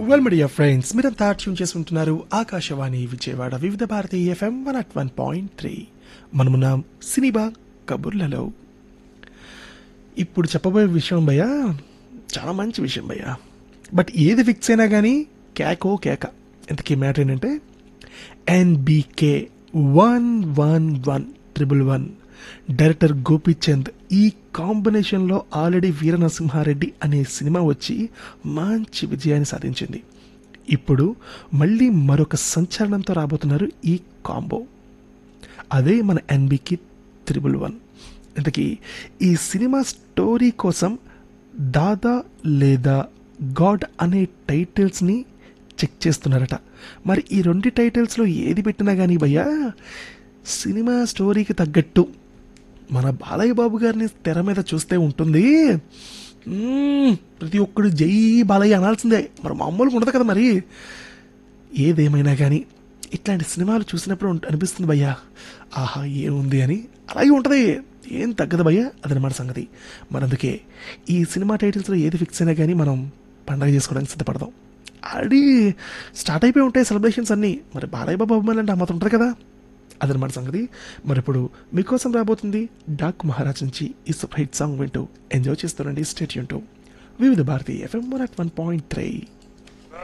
well media friends మీరంతా ట్యూన్ చేసుకుంటున్నారు Akashvani Vijayawada Vividh Bharati FM one at one point three మనమున్నాం సినిమా కబుర్లలో ఇప్పుడు చెప్పబోయే విషయం భయ్యా చాలా మంచి విషయం భయ్యా బట్ ఏది ఫిక్స్ అయినా కానీ కేకో కేక ఇంతకీ మ్యాటర్ ఏంటంటే NBK one one one triple one director Gopichand ఈ కాంబినేషన్లో ఆల్రెడీ వీర నరసింహారెడ్డి అనే సినిమా వచ్చి మంచి విజయాన్ని సాధించింది ఇప్పుడు మళ్ళీ మరొక సంచలనంతో రాబోతున్నారు ఈ కాంబో అదే మన ఎన్బికి త్రిబుల్ వన్ ఇంతకీ ఈ సినిమా స్టోరీ కోసం దాదా లేదా గాడ్ అనే టైటిల్స్ని చెక్ చేస్తున్నారట మరి ఈ రెండు టైటిల్స్లో ఏది పెట్టినా కానీ భయ్యా సినిమా స్టోరీకి తగ్గట్టు మన బాలయ్య బాబు గారిని తెర మీద చూస్తే ఉంటుంది మ్మ్, ప్రతి ఒక్కడు జై బాలయ్య అనాల్సిందే మరి మామూలుగా ఉండదు కదా మరి ఏదేమైనా కానీ ఇట్లాంటి సినిమాలు చూసినప్పుడు ఉంట- అనిపిస్తుంది భయ్యా ఆహా ఏముంది అని అలాగే ఉంటుంది ఏం తగ్గదు భయ్యా అదనమాట సంగతి మరి అందుకే ఈ సినిమా టైటిల్స్లో ఏది ఫిక్స్ అయినా కానీ మనం పండగ చేసుకోవడానికి సిద్ధపడదాం ఆల్రెడీ స్టార్ట్ అయిపోయి ఉంటాయి సెలబ్రేషన్స్ అన్నీ మరి బాలయ్య బాబు అభిమానులు అంటే అమ్మత ఉంటుంది కదా అదనమాట సంగతి మరి ఇప్పుడు మీకోసం రాబోతుంది డాక్ మహారాజ్ నుంచి ఈ సూపర్ హిట్ సాంగ్ వింటూ ఎంజాయ్ చేస్తారండి స్టేట్ యూన్ Vividh Bharati FM one at one point three